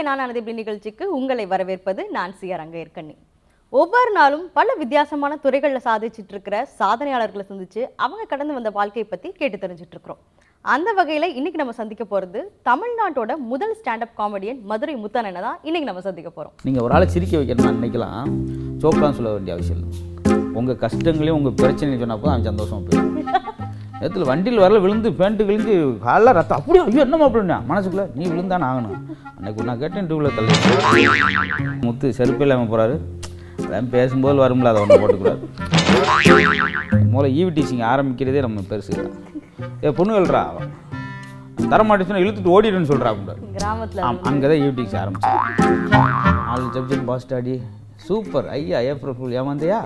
நான் அனதி இப்படி நிகழ்ச்சிக்கு உங்களை வரவேற்பது நான் சி ரங்கயற்கண்ணி ஒவ்வொரு நாளும் பல வித்தியாசமான துறைகளில் சாதிச்சிட்டு இருக்கிற சாதனையாளர்களை சந்திச்சு அவங்க கடந்து வந்த வாழ்க்கையை பற்றி கேட்டு தெரிஞ்சுட்டு இருக்கிறோம் அந்த வகையில் இன்னைக்கு நம்ம சந்திக்க போகிறது தமிழ்நாட்டோட முதல் ஸ்டாண்டப் காமெடியன் மதுரை முத்தனனை தான் இன்னைக்கு நம்ம சந்திக்க போகிறோம் நீங்கள் ஒரு ஆளை சிரிக்க வைக்கணும்னு நினைக்கலாம் சோப்லாம் சொல்ல வேண்டிய அவசியம் இல்லை உங்கள் கஷ்டங்களையும் உங்கள் பிரச்சனையும் சொன்னப்போ அவன் சந்தோஷமா போயிடும் நேரத்தில் வண்டியில் வரல விழுந்து பேண்ட்டு கிழிஞ்சு காலைல ரத்தம் அப்படியே ஐயோ என்னமா அப்படின்னா மனசுக்குள்ள நீ விழுந்தானே ஆகணும் அன்னைக்கு நான் கேட்டேன் டூவில் தள்ளி முத்து செருப்பு இல்லாமல் போகிறாரு அதான் பேசும்போது வரும்ல அதை ஒன்று போட்டுக்கூடாது முதல்ல ஈவி டீச்சிங் ஆரம்பிக்கிறதே நம்ம பெருசு தான் ஏ பொண்ணு வெல்றா தர மாட்டேச்சுன்னா இழுத்துட்டு ஓடிடுன்னு சொல்கிறா அப்படின்றாரு கிராமத்தில் ஆம் அங்கே தான் யூடிக்ஸ் ஆரம்பிச்சு நாலு சப்ஜெக்ட் பாஸ் ஸ்டாடி சூப்பர் ஐயா ஏப்ரல் ஃபுல் ஏமாந்தையா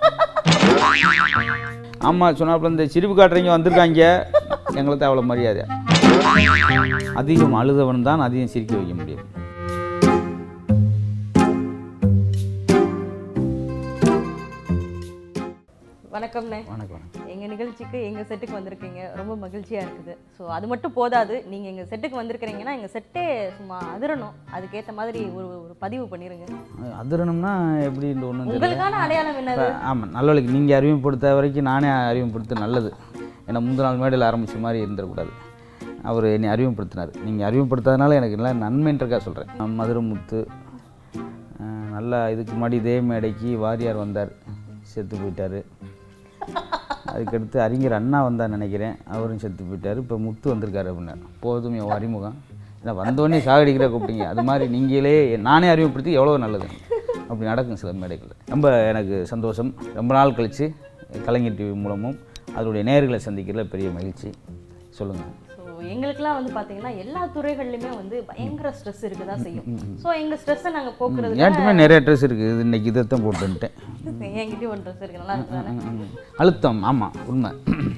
ஆமாம் சொன்னாப்புல இந்த சிரிப்பு காட்டுறீங்க வந்திருக்காங்க எங்களுக்கு அவ்வளோ மரியாதை அதிகம் அழுதவன் தான் அதிகம் சிரிக்க வைக்க முடியும் வணக்கம்ண்ணே வணக்கம் வணக்கம் எங்கள் நிகழ்ச்சிக்கு எங்கள் செட்டுக்கு வந்திருக்கீங்க ரொம்ப மகிழ்ச்சியாக இருக்குது ஸோ அது மட்டும் போதாது நீங்கள் எங்கள் செட்டுக்கு வந்திருக்கிறீங்கன்னா எங்கள் செட்டே சும்மா அதிரணும் அதுக்கேற்ற மாதிரி ஒரு ஒரு பதிவு பண்ணிடுங்க அதிரணும்னா எப்படின்ற ஒன்றும் தெரியல உங்களுக்கான அடையாளம் என்னது ஆமாம் நல்லவளுக்கு நீங்கள் அறிமுகப்படுத்த வரைக்கும் நானே அறிமுகப்படுத்த நல்லது ஏன்னா முந்தின நாள் மேடையில் ஆரம்பித்த மாதிரி இருந்துடக்கூடாது அவர் என்னை அறிமுகப்படுத்தினார் நீங்கள் அறிமுகப்படுத்தாதனால எனக்கு நல்லா நன்மைன்றக்கா சொல்கிறேன் மதுரை முத்து அஹ், நல்லா இதுக்கு முன்னாடி இதே மேடைக்கு வாரியார் வந்தார் செத்து போயிட்டார் அதுக்கடுத்து அறிஞர் அண்ணா வந்தார் நினைக்கிறேன் அவரும் செத்து போயிட்டார் இப்போ முத்து வந்திருக்காரு அப்படின்னார் போதும் என் அறிமுகம் ஏன்னா வந்தோடனே சாகடிக்கிற கூப்பிட்டீங்க அது மாதிரி நீங்களே நானே அறிமுகப்படுத்தி எவ்வளோ நல்லது அப்படி நடக்கும் சில மேடைகளில் ரொம்ப எனக்கு சந்தோஷம் ரொம்ப நாள் கழித்து கலைஞர் டிவி மூலமும் அதனுடைய நேர்களை சந்திக்கிறதுல பெரிய மகிழ்ச்சி சொல்லுங்கள் ஸோ எங்களுக்குலாம் வந்து பார்த்தீங்கன்னா எல்லா துறைகள்லையுமே வந்து பயங்கர ஸ்ட்ரெஸ் இருக்க தான் செய்யும் ஸோ எங்கள் ஸ்ட்ரெஸ்ஸை நாங்கள் போக்குறது என்கிட்டமே நிறைய ட்ரெஸ் இருக்குது இது இன்னைக்கு இதைத்தான் போட்டு வந்துட்டேன் என்கிட்டயும் ஒரு ட்ரெஸ் இருக்கு நல்லா இருக்கு ம், ம். அழுத்தம் ஆமாம் உண்மை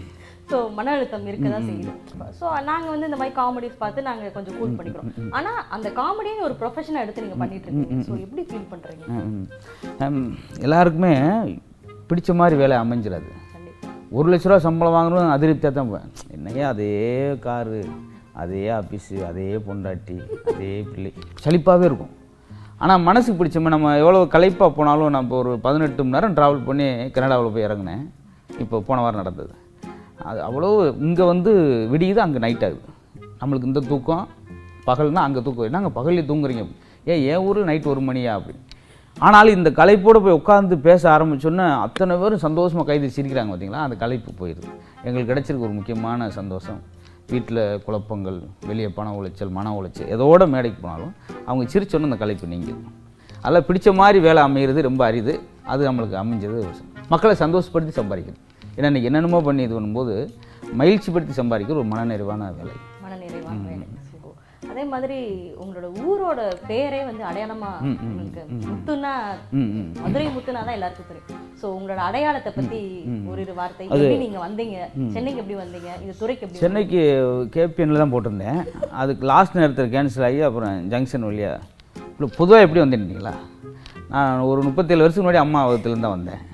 ஸோ மன அழுத்தம் இருக்க தான் செய்யுது ஸோ நாங்கள் வந்து இந்த மாதிரி காமெடிஸ் பார்த்து நாங்கள் கொஞ்சம் கூல் பண்ணிக்கிறோம் ஆனால் அந்த காமெடியை ஒரு ப்ரொஃபஷனாக எடுத்து நீங்கள் பண்ணிட்டு இருக்கீங்க ஸோ எப்படி ஃபீல் பண்ணுறீங்க ம், ம். ஹம், எல்லாருக்குமே பிடிச்ச மாதிரி வேலை அமைஞ்சிடாது கண்டிப்பாக ஒரு லட்ச ரூபா சம்பளம் வாங்குறதும் அதிருப்தியாக தான் போவேன் என்னையா அதே காரு அதே ஆஃபீஸு அதே பொண்டாட்டி அதே பிள்ளை சலிப்பாகவே இருக்கும் ஆனால் மனசுக்கு பிடிச்ச மாதிரி நம்ம எவ்வளோ களைப்பாக போனாலும் நான் இப்போ ஒரு பதினெட்டு மணி நேரம் ட்ராவல் பண்ணி கனடாவில் போய் இறங்கினேன் இப்போ போன வாரம் நடந்தது அது அவ்வளோ இங்கே வந்து விடியுது அங்கே நைட் ஆகுது நம்மளுக்கு இந்த தூக்கம் பகல்னா அங்கே தூக்கம் நாங்கள் பகல்லே தூங்குறீங்க ஏன் என் ஊர் நைட் ஒரு மணியா அப்படி ஆனாலும் இந்த கலைப்போடு போய் உட்காந்து பேச ஆரம்பிச்சோன்னே அத்தனை பேரும் சந்தோஷமாக கைது சிரிக்கிறாங்க பார்த்தீங்களா அந்த கலைப்பு போயிடுது எங்களுக்கு கிடைச்சிருக்க ஒரு முக்கியமான சந்தோஷம் வீட்டில் குழப்பங்கள் வெளியே பண உளைச்சல் மன உளைச்சல் எதோட மேடைக்கு போனாலும் அவங்க சிரிச்சோன்னு அந்த கலைப்பு நீங்குது அதில் பிடிச்ச மாதிரி வேலை அமைகிறது ரொம்ப அரிது அது நம்மளுக்கு அமைஞ்சது ஒரு சந்தோஷம். மக்களை சந்தோஷப்படுத்தி சம்பாதிக்கணும் ஏன்னா இன்றைக்கி என்னென்னமோ பண்ணி இது பண்ணும்போது மகிழ்ச்சிப்படுத்தி சம்பாதிக்கிற ஒரு மனநிறைவான வேலை மனநிறைவான வேலை So, அதே மாதிரி உங்களோட ஊரோட பேரே வந்து அடையாளமா உங்களுக்கு முத்துனா ம் ம் மதுரை முத்துனா தான் எல்லாருக்கும் தெரியும் ஸோ உங்களோட அடையாளத்தை பத்தி ஒரு இரு வார்த்தை எப்படி நீங்க வந்தீங்க சென்னைக்கு எப்படி வந்தீங்க இந்த துறைக்கு எப்படி சென்னைக்கு கேபிஎன்ல தான் போட்டிருந்தேன் அதுக்கு லாஸ்ட் நேரத்தில் கேன்சல் ஆகி அப்புறம் ஜங்ஷன் வழியா இல்லை பொதுவாக எப்படி வந்துட்டீங்களா நான் ஒரு முப்பத்தேழு வருஷத்துக்கு முன்னாடி அம்மா அவத்துலேருந்து தான் வந்தேன்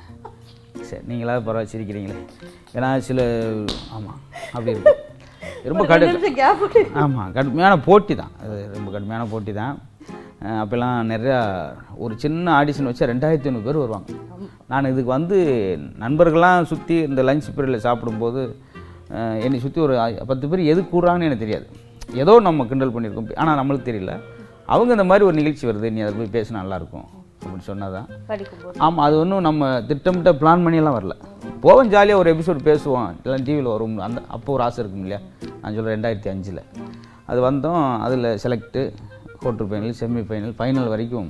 சரி நீங்களாவது பரவாயில்ல சிரிக்கிறீங்களே ஏன்னா சில ஆமாம் அப்படி இருக்கும் ரொம்ப கடு கேப் ஆமாம் கடுமையான போட்டி தான் அது ரொம்ப கடுமையான போட்டி தான் அஹ் அப்போல்லாம் நிறையா ஒரு சின்ன ஆடிஷன் வச்சா ரெண்டாயிரத்தி ஐநூறு பேர் வருவாங்க நான் இதுக்கு வந்து நண்பர்கள்லாம் சுற்றி இந்த லஞ்ச் பீரியடில் சாப்பிடும்போது அஹ் என்னை சுற்றி ஒரு ஆ- பத்து பேர் எது கூடுறாங்கன்னு எனக்கு தெரியாது ஏதோ நம்ம கிண்டல் பண்ணியிருக்கோம் ஆனால் நம்மளுக்கு தெரியல அவங்க இந்த மாதிரி ஒரு நிகழ்ச்சி வருது நீ அதை போய் பேசினா நல்லாயிருக்கும் அப்படின்னு சொன்னதான் படிக்கும்போது ஆமாம் அது ஒன்றும் நம்ம திட்டமிட்ட பிளான் பண்ணியெல்லாம் வரல போவோம் ஜாலியாக ஒரு எபிசோட் பேசுவோம் இல்லை டிவியில் வரும் அந்த அப்போ ஒரு ஆசை இருக்கும் இல்லையா நான் சொல்கிறேன் ரெண்டாயிரத்தி அஞ்சில் அது வந்தோம் அதில் select quarter final semi final final வரைக்கும்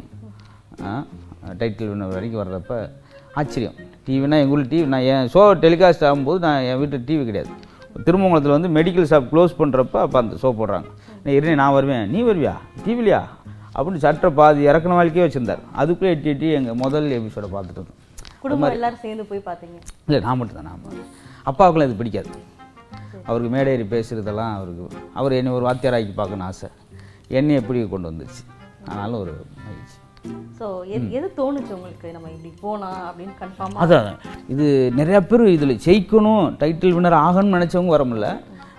டைட்டில் வின்னர் வரைக்கும் வர்றப்ப ஆச்சரியம் டிவினா எங்கள் ஊரில் டிவி நான் என் ஷோ டெலிகாஸ்ட் ஆகும்போது நான் என் வீட்டில் டிவி கிடையாது திருமங்கலத்தில் வந்து மெடிக்கல் ஷாப் க்ளோஸ் பண்ணுறப்ப அப்போ அந்த ஷோ போடுறாங்க நான் இருந்தே நான் வருவேன் நீ வருவியா டிவிலையா அப்படின்னு சட்டை பாதி இறக்குன வாழ்க்கையே வச்சுருந்தார் அதுக்குள்ளே எட்டி எட்டி எங்கள் முதல் எபிசோடை பார்த்துட்டு இருந்தோம் குடும்பம் எல்லாரும் சேர்ந்து போய் பாத்தீங்க இல்லை நான் மட்டும் தான் நான் மட்டும். அப்பாவுக்குலாம் இது பிடிக்காது அவருக்கு மேடேறி பேசுகிறதெல்லாம் அவருக்கு அவர் என்னை ஒரு வாத்தியாராக்கி பார்க்கணும்னு ஆசை என்னை எப்படி கொண்டு வந்துருச்சு ஆனாலும் ஒரு மகிழ்ச்சி ஸோ எது எது தோணுச்சு உங்களுக்கு நம்ம இப்படி போனா அப்படின்னு கன்ஃபார்மாக அதான் இது நிறையா பேர் இதில் ஜெயிக்கணும் டைட்டில் வின்னர் ஆகணும்னு நினச்சவங்க வர முடியல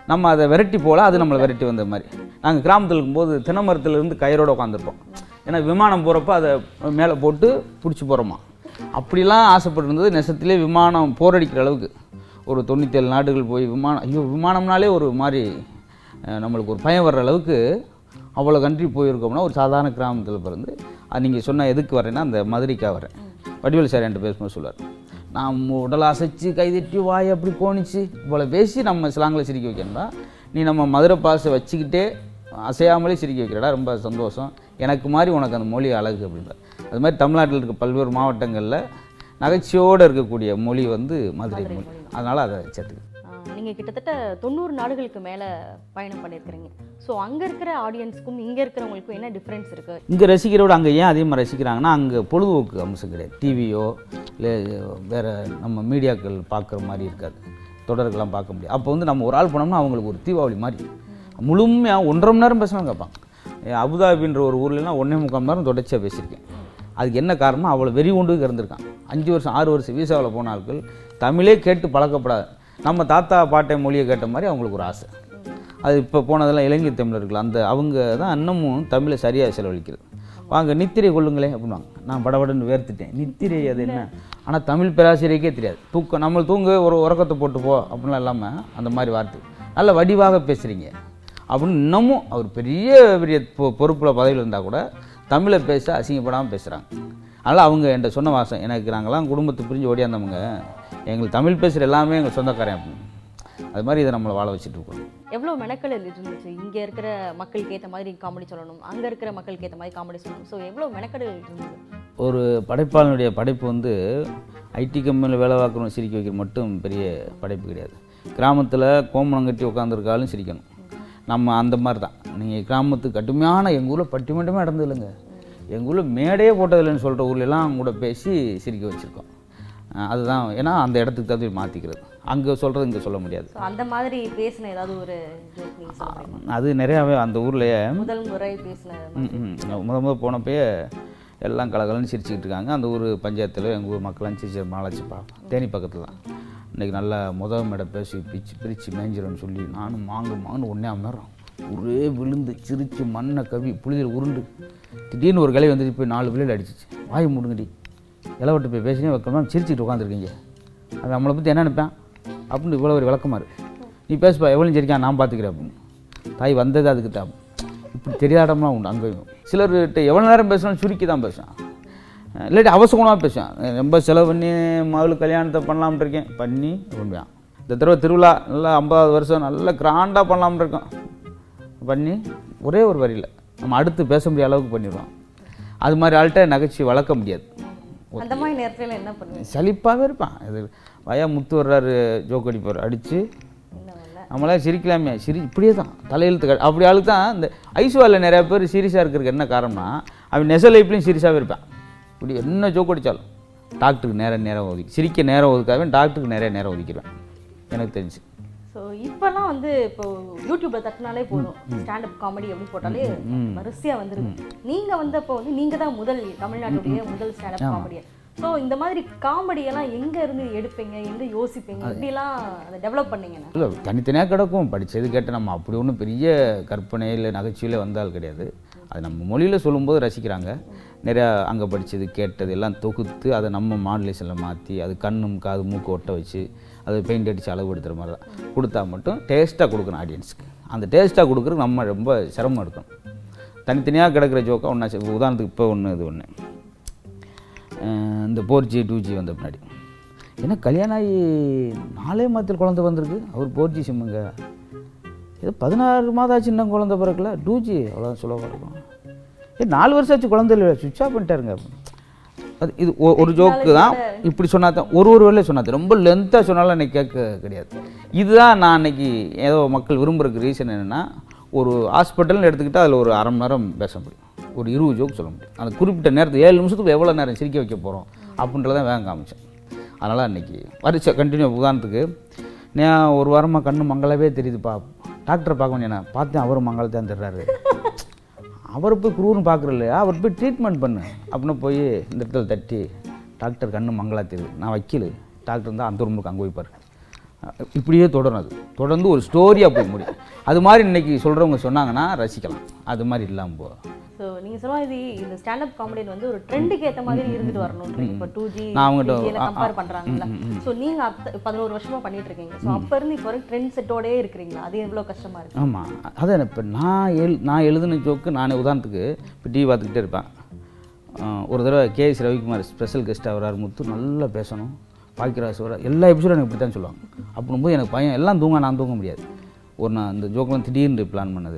நம்ம அதை விரட்டி போல அது நம்மளை விரட்டி வந்த மாதிரி நாங்கள் கிராமத்தில் இருக்கும்போது தினமரத்துல இருந்து கயிறோட உட்காந்துருப்போம் ஏன்னா விமானம் போகிறப்ப அதை மேலே போட்டு பிடிச்சி போகிறோமா அப்படிலாம் ஆசைப்பட்டிருந்தது நெசத்திலே விமானம் போரடிக்கிற அளவுக்கு ஒரு தொண்ணூத்தேழு நாடுகள் போய் விமானம் ஐயோ விமானம்னாலே ஒரு மாதிரி அஹ், நம்மளுக்கு ஒரு பயம் வர்ற அளவுக்கு அவ்வளோ கண்ட்ரி போயிருக்கோம்னா ஒரு சாதாரண கிராமத்தில் பிறந்து அது நீங்கள் சொன்ன எதுக்கு வரேன்னா அந்த மதுரைக்காக வரேன் வடிவேல் சார் என்கிட்ட பேசும்போது சொல்லுவார் நான் உடல் அசைச்சு கைதட்டி வாய் அப்படி கோணிச்சு இவ்வளோ பேசி நம்ம ஸ்லாங்கில் சிரிக்க வைக்கணும்னா நீ நம்ம மதுரை பாசை வச்சுக்கிட்டே அசையாமலே சிரிக்க வைக்கிறடா ரொம்ப சந்தோஷம் எனக்கு மாதிரி உனக்கு அந்த மொழி அழகு அப்படின்ற அது மாதிரி தமிழ்நாட்டில் இருக்க பல்வேறு மாவட்டங்களில் நகைச்சுவையோடு இருக்கக்கூடிய மொழி வந்து மதுரை மொழி அதனால் அதை சேர்த்துக்கு ஆஹ் நீங்க கிட்டத்தட்ட தொண்ணூறு நாடுகளுக்கு மேல பயணம் பண்ணியிருக்கிறீங்க ஸோ அங்க இருக்கிற ஆடியன்ஸ்க்கும் இங்க இருக்கிறவங்களுக்கும் என்ன டிஃப்ரென்ஸ் இருக்கு இங்கே ரசிக்கிறோட அங்கே ஏன் அதிகமாக ரசிக்கிறாங்கன்னா அங்கே பொழுதுபோக்கு அம்சம் கிடையாது டிவியோ இல்லை வேறு நம்ம மீடியாக்கள் பார்க்குற மாதிரி இருக்காது தொடர்கள்லாம் பார்க்க முடியாது அப்போ வந்து நம்ம ஒரு ஆள் போனோம்னா அவங்களுக்கு ஒரு தீபாவளி மாதிரி முழுமையாக ஒன்றரை மணி நேரம் பேசணும் கேட்பாங்க ஏன் அபுதாபின்ற ஒரு ஊர்லலாம் ஒன்றே முக்கால் மணி நேரம் தொடர்ச்சியாக பேசியிருக்கேன் அதுக்கு என்ன காரணம் அவ்வளோ வெறி கொண்டு இருந்திருக்கான் அஞ்சு வருஷம் ஆறு வருஷம் வீசாவில் போன ஆட்கள் தமிழே கேட்டு பழக்கப்படாது நம்ம தாத்தா பாட்டை மொழியை கேட்ட மாதிரி அவங்களுக்கு ஒரு ஆசை அது இப்போ போனதெல்லாம் இளைஞர் தமிழர்கள் அந்த அவங்க தான் இன்னமும் தமிழை சரியாக செலவழிக்கிறது வாங்க நித்திரை கொள்ளுங்களேன் அப்படின்வாங்க நான் படபடன்னு வேர்த்துட்டேன் நித்திரை அது என்ன ஆனால் தமிழ் பேராசிரியருக்கே தெரியாது தூக்கம் நம்ம தூங்க ஒரு உறக்கத்தை போட்டு போ அப்படின்லாம் இல்லாமல் அந்த மாதிரி வார்த்தை நல்ல வடிவாக பேசுகிறீங்க அப்படின்னு இன்னமும் அவர் பெரிய பெரிய பொ பொறுப்பில் பதவியில் இருந்தால் கூட தமிழை பேச அசிங்கப்படாமல் பேசுகிறாங்க அதனால் அவங்க என்கிட்ட சொன்ன வாசம் எனக்கு நாங்கள்லாம் குடும்பத்தை பிரிஞ்சு ஓடியாந்தவங்க எங்களுக்கு தமிழ் பேசுகிற எல்லாமே எங்கள் சொந்தக்காரன் அப்படின்னு அது மாதிரி இதை நம்மளை வாழ வச்சுட்டு இருக்கோம் எவ்வளோ மெனக்கள் இருந்துச்சு இங்க இருக்கிற மக்களுக்கு ஏத்த மாதிரி காமெடி சொல்லணும் அங்க இருக்கிற மக்களுக்கு ஏத்த மாதிரி காமெடி சொல்லணும் ஸோ எவ்வளோ மெனக்கடல் இருந்தது ஒரு படைப்பாளனுடைய படைப்பு வந்து ஐடி கம்பெனியில் வேலை பார்க்குறவங்க சிரிக்க வைக்கிற மட்டும் பெரிய படைப்பு கிடையாது கிராமத்தில் கோமணம் கட்டி உட்காந்துருக்காலும் சிரிக்கணும் நம்ம அந்த மாதிரி தான் நீங்கள் கிராமத்துக்கு கடுமையான எங்கள் ஊரில் பட்டிமன்றமே நடந்தது இல்லைங்க எங்கள் ஊரில் மேடையே போட்டதில்லைன்னு சொல்கிற ஊர்லெலாம் கூட பேசி சிரிக்க வச்சுருக்கோம் அஹ் அதுதான் ஏன்னா அந்த இடத்துக்கு தகுதி மாற்றிக்கிறது அங்கே சொல்கிறது இங்கே சொல்ல முடியாது ஸோ அந்த மாதிரி பேசின ஏதாவது ஒரு ஜோக் நீங்கள் சொல்லுங்க அது நிறையாவே அந்த ஊர்லேயே முதல் முறை பேசின ம், ம். முத முத போனப்பயே எல்லாம் கலகலன்னு சிரிச்சுக்கிட்டு இருக்காங்க அந்த ஊர் பஞ்சாயத்தில் எங்கள் ஊர் மக்கள்லாம் சிரிச்சு மாலாச்சு பார்ப்போம் தேனி பக்கத்தில் தான் இன்றைக்கி நல்லா முத மேடை பேசி பிரிச்சு பிரித்து மேய்ஞ்சிரம்னு சொல்லி நானும் மாங்கு மாங்கு ஒன்றே நேரம் ஒரே விழுந்து சிரித்து மண்ணை கவி புளிதில் உருண்டு திடீர்னு ஒரு கிளை வந்துட்டு போய் நாலு பிள்ளைகள் அடிச்சிச்சு வாய் முடுங்கடி இளவட்ட போய் பேசினே வைக்கணும் சிரிச்சுட்டு உட்காந்துருக்கீங்க அவன் நம்மளை பற்றி என்ன நினைப்பேன் அப்படின்னு இவ்வளோ ஒரு விளக்கமாரு நீ பேசுப்பா எவ்வளோ சிரிக்கான் நான் பார்த்துக்கிறேன் அப்படின்னு தாய் வந்தது அதுக்கு தான் இப்படி தெரியாதம்லாம் உண்டு அங்கேயும் சிலர்கிட்ட எவ்வளோ நேரம் பேசணும் சுருக்கி தான் பேசுவான் அஹ் இல்லாட்டி அவசகுணமாக பேசுவான் அஹ் ரொம்ப செலவு பண்ணி மகள் கல்யாணத்தை பண்ணலாம்னு இருக்கேன் பண்ணி அப்படியான் இந்த தடவை திருவிழா நல்லா ஐம்பதாவது வருஷம் நல்லா கிராண்டாக பண்ணலாம்னு இருக்கோம் பண்ணி ஒரே ஒரு வரியில் நம்ம அடுத்து பேச முடியாத அளவுக்கு பண்ணிடுவோம் அது மாதிரி ஆள்கிட்ட நகைச்சுவை வளர்க்க முடியாது அந்த மாதிரி நேரத்துல என்ன பண்ணுவீங்க சலிப்பாகவே இருப்பான் இது வயா முத்து வர்றாரு ஜோக் அடிப்பார் அடித்து என்ன பண்ணல நம்மளாம் சிரிக்கலாமே சிரி இப்படியே தான் தலையெழுத்து கட் அப்படி ஆளுக்கு தான் இந்த ஐசுவாலில் நிறைய பேர் சீரியஸாக இருக்கிறதுக்கு என்ன காரணம்னா அவன் நெச லைஃப்லையும் சீரியஸாகவே இருப்பான் இப்படி என்ன ஜோக் அடித்தாலும் டாக்டருக்கு நேரம் நேரம் ஒதுக்கி சிரிக்க நேரம் ஒதுக்காவே டாக்டருக்கு நிறைய நேரம் ஒதுக்கிடுவேன் எனக்கு தெரிஞ்சு ஸோ இப்போல்லாம் வந்து இப்போ யூடியூப்ல தட்டினாலே போதும் ஸ்டாண்டப் காமெடி அப்படின்னு போட்டாலே வரிசையா வந்துருக்கு நீங்க வந்தப்போ வந்து நீங்க தான் முதல் தமிழ்நாட்டுடைய முதல் ஸ்டாண்டப் காமெடியர் ஸோ இந்த மாதிரி காமெடியெல்லாம் எங்க இருந்து எடுப்பீங்க எங்க யோசிப்பீங்க எப்படிலாம் அதை டெவலப் பண்ணீங்கண்ணா இல்லை தனித்தனியாக கிடக்கும் படித்தது கேட்டு நம்ம அப்படி ஒன்றும் பெரிய கற்பனை இல்லை நகைச்சுவையில் வந்தால் கிடையாது அது நம்ம மொழியில் சொல்லும்போது ரசிக்கிறாங்க நிறையா அங்கே படித்தது கேட்டது எல்லாம் தொகுத்து அதை நம்ம மாடுலேஷனில் மாற்றி அது கண்ணும் காது மூக்கு ஒட்ட வச்சு அது பெயிண்ட் அடித்து அளவுபடுத்துகிற மாதிரி தான் கொடுத்தா மட்டும் டேஸ்ட்டாக கொடுக்கணும் ஆடியன்ஸ்க்கு அந்த டேஸ்ட்டாக கொடுக்குறதுக்கு நம்ம ரொம்ப சிரமம் எடுக்கணும் தனித்தனியாக கிடக்கிற ஜோக்கா ஒன்றா உதாரணத்துக்கு இப்போ ஒன்று இது ஒன்று அஹ் இந்த ஃபோர் ஜி டூ ஜி வந்த பின்னாடி ஏன்னா கல்யாணம் ஆகி நாலே மாதத்தில் குழந்தை வந்திருக்கு அவர் ஃபோர் ஜி சிம்முங்க ஏதோ பதினாறு மாதம் ஆச்சு இன்னும் குழந்தை பிறக்கல டூ ஜி அவ்வளோதான் சொல்ல இருக்கும் ஏ நாலு வருஷம் ஆச்சு குழந்தை இல்லை சுவிட்ச் ஆஃப் பண்ணிட்டாருங்க அது இது ஒ- ஒரு ஜோக்கு தான் இப்படி சொன்னா தான் ஒரு ஒரு வேலையை சொன்னாது ரொம்ப லென்த்தாக சொன்னாலும் எனக்கு கேட்க கிடையாது இதுதான் நான் அன்னைக்கு ஏதோ மக்கள் விரும்புறதுக்கு ரீசன் என்னென்னா ஒரு ஹாஸ்பிட்டல்னு எடுத்துக்கிட்டால் அதில் ஒரு அரை மணி நேரம் பேச முடியும் ஒரு இருபது ஜோக் சொல்ல முடியும் அந்த குறிப்பிட்ட நேரத்துக்கு ஏழு நிமிஷத்துக்கு எவ்வளோ நேரம் சிரிக்க வைக்க போகிறோம் அப்படின்றதான் வேகம் காமிச்சேன் அதனால் அன்னைக்கு வரிசை கண்டினியூ உதாரணத்துக்கு நான் ஒரு வாரமாக கண்ணு மங்களாவே தெரியுதுப்பா டாக்டரை பார்க்க வேண்டிய நான் பார்த்தேன் அவரும் மங்களத்தான் தெரிறாரு அவர் போய் குருன்னு பார்க்குறல அவர் போய் ட்ரீட்மெண்ட் பண்ணு அப்படின்னு போய் இந்த இடத்துல தட்டி டாக்டர் கண்ணு மங்களா தெரியுது நான் வக்கீல் டாக்டர் இருந்தால் அந்த ரூமுக்கு அங்கே போய்ப்பார் இப்படியே தொடரும் அது தொடர்ந்து ஒரு ஸ்டோரியாக போய் முடியும் அது மாதிரி இன்னைக்கு சொல்கிறவங்க சொன்னாங்கன்னா ரசிக்கலாம் அது மாதிரி இல்லாமல் போ ஸோ நீங்க சொன்ன மாதிரி இந்த ஸ்டாண்டப் காமெடியன் வந்து ஒரு ட்ரெண்டுக்கு ஏத்த மாதிரி இருந்துட்டு வரணும் இப்போ டூ ஜி நான் அவங்ககிட்ட- ஆ, கம்பேர் ஆ, பண்றாங்கல்ல ஸோ நீங்க அத்த பதினோரு வருஷமா பண்ணிட்டு இருக்கீங்க ஸோ அப்ப இருந்து இப்போ வரைக்கும் ட்ரெண்ட் செட்டோடே இருக்கிறீங்களா அது எவ்வளவு கஷ்டமா இருக்கு ஆமாம் அதான் இப்போ நான் எழு நான் எழுதின ஜோக்கு நான் உதாரணத்துக்கு இப்போ டிவி பார்த்துக்கிட்டே இருப்பேன் ஆஹ் ஒரு தடவை கேஎஸ் ரவிக்குமார் ஸ்பெஷல் கெஸ்ட்டாக வராரு முத்து நல்லா பேசணும் பாக்கியராஜ் வர எல்லா எபிசோடும் எனக்கு இப்படி தான் சொல்லுவாங்க அப்படின்போது எனக்கு பையன் எல்லாம் தூங்க நான் தூங்க முடியாது ஒரு நான் இந்த ஜோக்கெலாம் திடீர்னு பிளான் பண்ணது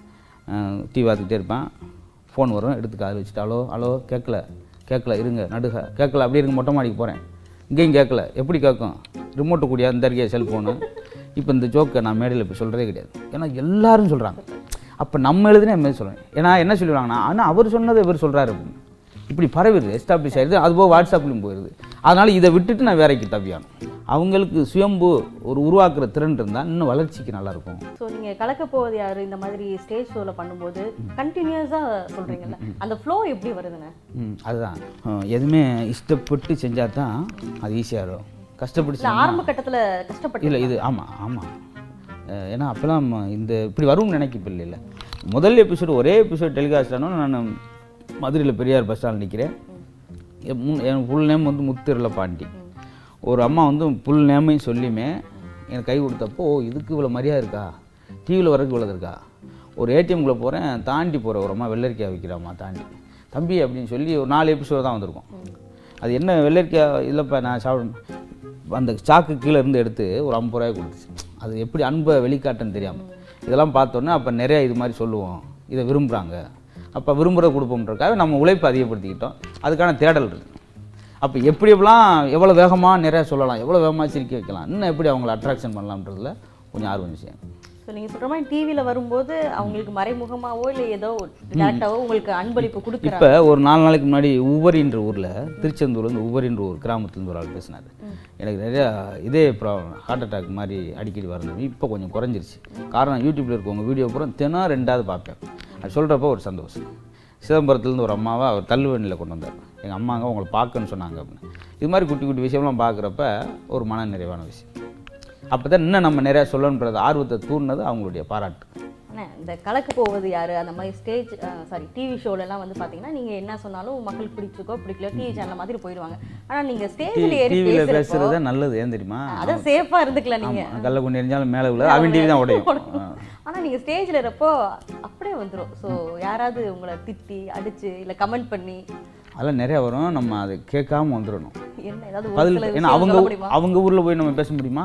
டிவி பார்த்துக்கிட்டே இருப்பேன் ஃபோன் வரும் எடுத்து காதில் வச்சுட்டு ஹலோ ஹலோ கேட்கல கேட்கல இருங்க நடுக கேட்கல அப்படியே இருங்க மொட்டை மாடிக்கு போகிறேன் இங்கேயும் கேட்கல எப்படி கேட்கும் ரிமோட்டு கூடியா இந்த இருக்கையா செல்ஃபோனு இப்போ இந்த ஜோக்கை நான் மேடையில் இப்போ சொல்கிறதே கிடையாது ஏன்னா எல்லாரும் சொல்கிறாங்க அப்போ நம்ம எழுதுனே மாதிரி சொல்லுவேன் ஏன்னா என்ன சொல்லுவாங்கன்னா ஆனால் அவர் சொன்னதை இவர் சொல்கிறாரு அப்படின்னு இப்படி பரவிடுது எஸ்டாப்ளிஷ் ஆயிடுது அதுபோக வாட்ஸ்அப்லையும் போயிடுது அதனால் இதை விட்டுட்டு நான் வேலைக்கு தவியானும் அவங்களுக்கு சுயம்பு ஒரு உருவாக்குற திறன் இருந்தால் இன்னும் வளர்ச்சிக்கு நல்லாயிருக்கும் ஸோ நீங்க கலக்க போவது யாரு இந்த மாதிரி ஸ்டேஜ் ஷோல பண்ணும்போது கண்டினியூஸா சொல்றீங்கல்ல அந்த ஃப்ளோ எப்படி வருதுங்க ம் அதுதான் அஹ் எதுவுமே இஷ்டப்பட்டு செஞ்சால் தான் அது ஈஸியாக இருக்கும் கஷ்டப்பட்டு இல்ல செஞ்சா- ஆரம்ப கட்டத்துல கஷ்டப்பட்டு இல்லை இது ஆமாம் ஆமாம் ஏன்னா அப்போல்லாம் இந்த இப்படி வரும்னு நினைக்க இல்லை முதல் எபிசோடு ஒரே எபிசோட் டெலிகாஸ்ட் ஆனால் நான் மதுரையில் பெரியார் பஸ் ஸ்டாண்ட் நிற்கிறேன் என் முன் என் ஃபுல் நேம் வந்து முத்திரல பாண்டி ஒரு அம்மா வந்து ஃபுல் நேமையும் சொல்லியுமே எனக்கு கை கொடுத்தப்போ ஓ இதுக்கு இவ்வளோ மரியாதை இருக்கா டிவியில் வரக்கு இவ்வளோ இருக்கா ஒரு ஏடிஎம்குள்ளே போகிறேன் தாண்டி போகிற ஒரு அம்மா வெள்ளரிக்காய் விற்கிறாம்மா தாண்டி தம்பி அப்படின்னு சொல்லி ஒரு நாலு எபிசோடு தான் வந்திருக்கும் அது என்ன வெள்ளரிக்காய் இல்லைப்பா நான் சாப்பிட அந்த சாக்கு கீழே இருந்து எடுத்து ஒரு ஐம்பது ரூபாய் கொடுத்துச்சு அது எப்படி அன்பை வெளிக்காட்டுன்னு தெரியாமல் இதெல்லாம் பார்த்தோன்னே அப்போ நிறைய இது மாதிரி சொல்லுவோம் இதை விரும்புகிறாங்க அப்போ விரும்புகிறத கொடுப்போம்ன்றக்காக நம்ம உழைப்பை அதிகப்படுத்திக்கிட்டோம் அதுக்கான தேடல் இருக்குது அப்போ எப்படி எப்படிலாம் எவ்வளோ வேகமாக நிறையா சொல்லலாம் எவ்வளோ வேகமாக சிரிக்க வைக்கலாம் இன்னும் எப்படி அவங்கள அட்ராக்ஷன் பண்ணலாம்ன்றதுல கொஞ்சம் ஆர்வம் விஷயம் ஸோ நீங்க சொல்ற மாதிரி டிவில வரும்போது அவங்களுக்கு மறைமுகமாவோ இல்ல ஏதோ டேரக்டாவோ உங்களுக்கு அன்பளிப்பு கொடுக்குறாங்க இப்போ ஒரு நாலு நாளைக்கு முன்னாடி உவரின்ற ஊரில் திருச்செந்தூர்லேருந்து உவரின்ற ஒரு கிராமத்துலேருந்து ஒரு ஆள் பேசினார் எனக்கு நிறையா இதே ப்ராப்ளம் ஹார்ட் அட்டாக் மாதிரி அடிக்கடி வரணும் இப்போ கொஞ்சம் குறைஞ்சிருச்சு காரணம் யூடியூப்பில் இருக்கவங்க வீடியோ பூரா தினம் ரெண்டாவது பார்ப்பேன் அது சொல்கிறப்ப ஒரு சந்தோஷம் சிதம்பரத்துலேருந்து ஒரு அம்மாவை அவர் தள்ளுவண்டியில் கொண்டு வந்தார் எங்கள் அம்மாங்க உங்களை பார்க்கன்னு சொன்னாங்க அப்படின்னு இது மாதிரி குட்டி குட்டி விஷயம்லாம் பார்க்குறப்ப ஒரு மன நிறைவான விஷயம் அப்போ தான் இன்னும் நம்ம நிறையா சொல்லணுன்றது ஆர்வத்தை தூண்டினது அவங்களுடைய பாராட்டு ஆனா இந்த கலக்க போவது யாரு அந்த மாதிரி ஸ்டேஜ் சாரி டிவி ஷோல எல்லாம் வந்து பாத்தீங்கன்னா நீங்க என்ன சொன்னாலும் மக்களுக்கு பிடிச்சிருக்கோ பிடிக்கல டிவி சேனல் மாதிரி போயிடுவாங்க ஆனா நீங்க ஸ்டேஜ்ல ஏறி டிவியில் பேசுறப்போ பேசுறது தான் நல்லது ஏன் தெரியுமா அதான் சேஃபா இருந்துக்கலாம் நீங்க ஆமா, கல்ல கொண்டு எரிஞ்சாலும் மேலே உள்ள அவன் டிவி தான் உடையும் ஆ. ஆனா நீங்க ஸ்டேஜ்ல இருப்போ அப்படியே வந்துரும் சோ யாராவது உங்களை திட்டி அடிச்சு இல்ல கமெண்ட் பண்ணி அதெல்லாம் நிறைய வரும் நம்ம அதை கேட்காம வந்துடணும் என்ன ஏதாவது ஒரு பதில் சில ஏன்னா விஷயம் அவங்க சொல்ல முடியுமா அவங்க ஊரில் போய் நம்ம பேச முடியுமா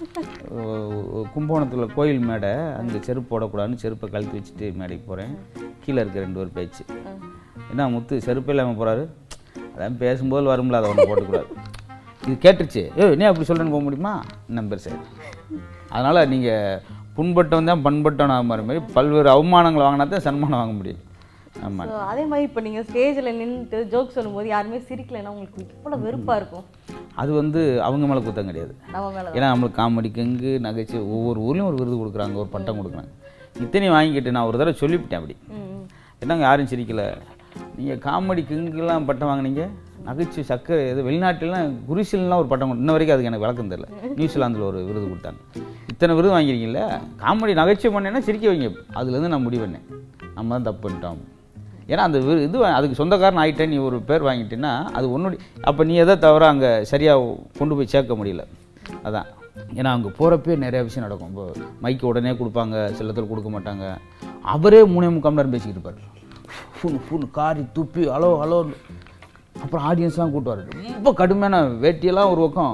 கும்பகோணத்தில் கோயில் மேடை அங்கே செருப்பு போடக்கூடாதுன்னு செருப்பை கழட்டி வச்சுட்டு மேடைக்கு போகிறேன் கீழே இருக்க ரெண்டு பேர் பேச்சு என்ன முத்து செருப்பே இல்லாமல் போகிறாரு அதான் பேசும்போது வரும்ல அதை ஒன்று போட்டுக்கூடாது இது கேட்டுருச்சு ஏ என்ன அப்படி சொல்கிறேன்னு போக முடியுமா நம்பர் சார் அதனால் நீங்கள் புண்பட்டவன் தான் பண்பட்டவன் ஆகிற மாதிரி பல்வேறு அவமானங்கள் வாங்கினா தான் சன்மானம் வாங்க முடியும் ஆமாம் So, அதே மாதிரி இப்போ நீங்க ஸ்டேஜ்ல நின்னுட்டு ஜோக் சொல்லும்போது யாருமே சிரிக்கலைன்னா உங்களுக்கு எவ்வளவு வெறுப்பா இருக்கும் அது வந்து அவங்க மேலே குத்தம் கிடையாது நம்ம மேல ஏன்னா நம்மளுக்கு காமெடி கங்கு நகைச்சு ஒவ்வொரு ஊர்லேயும் ஒரு விருது கொடுக்குறாங்க ஒரு பட்டம் கொடுக்குறாங்க இத்தனையும் வாங்கிக்கிட்டு நான் ஒரு தடவை சொல்லிவிட்டேன் அப்படி ம் என்னங்க யாரும் சிரிக்கல நீங்கள் காமெடி கிங்குலாம் பட்டம் வாங்குனீங்க நகைச்சு சக்கரை இது வெளிநாட்டுலாம் குருசிலாம் ஒரு பட்டம் கொடு- இன்ன வரைக்கும் அதுக்கு எனக்கு விளக்கம் தெரியல நியூசிலாந்தில் ஒரு விருது கொடுத்தாங்க இத்தனை விருது வாங்கிருக்கீங்கள காமெடி நகைச்சுவை பண்ணேன்னா சிரிக்க வைங்க அதுலேருந்து நான் முடிவு பண்ணேன் நம்ம தான் தப்பு பண்ணிட்டோம் ஏன்னா அந்த விரு இது வா- அதுக்கு சொந்தக்காரன் ஆகிட்டேன் நீ ஒரு பேர் வாங்கிட்டேன்னா அது உன்னுடைய அப்போ நீ எதை தவிர அங்கே சரியாக கொண்டு போய் சேர்க்க முடியல அதான் ஏன்னா அங்கே போகிறப்பே நிறைய விஷயம் நடக்கும் இப்போ மைக்கு உடனே கொடுப்பாங்க சில இடத்துல கொடுக்க மாட்டாங்க அவரே மூணே முக்கால் மணி நேரம் பேசிக்கிட்டு இருப்பார் ஃபுன் ஃபுன் காரி துப்பி ஹலோ ஹலோ அப்புறம் ஆடியன்ஸ்லாம் கூட்டுவார் ரொம்ப கடுமையான வேட்டியெல்லாம் ஒரு பக்கம்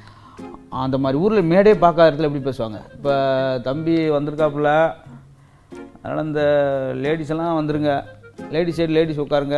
அந்த மாதிரி ஊரில் மேடே பார்க்காத இடத்துல எப்படி பேசுவாங்க இப்போ தம்பி வந்திருக்காப்புல அதனால் இந்த லேடிஸ் எல்லாம் வந்துருங்க லேடிஸ் சைடு லேடிஸ் உட்காருங்க